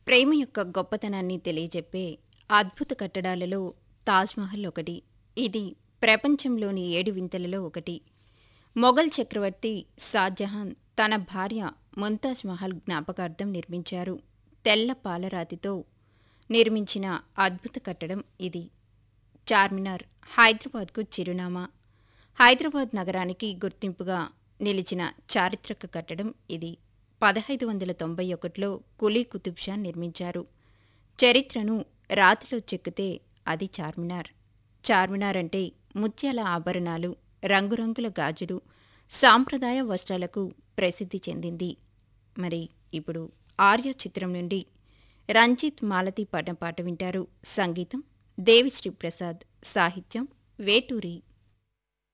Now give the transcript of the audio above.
ప్రేమ యొక్క గొప్పతనాన్ని తెలియజెప్పే అద్భుత కట్టడాలలో తాజ్మహల్ ఒకటి ఇది ప్రపంచంలోని ఏడు వింతలలో ఒకటి మొఘల్ చక్రవర్తి షాజహాన్ తన భార్య ముంతాజ్ మహల్ జ్ఞాపకార్థం నిర్మించారు తెల్ల పాలరాతితో నిర్మించిన అద్భుత కట్టడం ఇది చార్మినార్ హైదరాబాద్కు చిరునామా హైదరాబాద్ నగరానికి గుర్తింపుగా నిలిచిన చారిత్రక కట్టడం ఇది పదహైదు వందల తొంభై ఒకటిలో కులీ కుతుబ్ షా నిర్మించారు చరిత్రను రాతిలో చెక్కితే అది చార్మినార్ చార్మినార్ అంటే ముత్యాల ఆభరణాలు రంగురంగుల గాజులు సాంప్రదాయ వస్త్రాలకు ప్రసిద్ధి చెందింది మరి ఇప్పుడు ఆర్య చిత్రం నుండి రంజిత్ మాలతి పాడిన పాట వింటారు సంగీతం దేవిశ్రీ ప్రసాద్ సాహిత్యం వేటూరి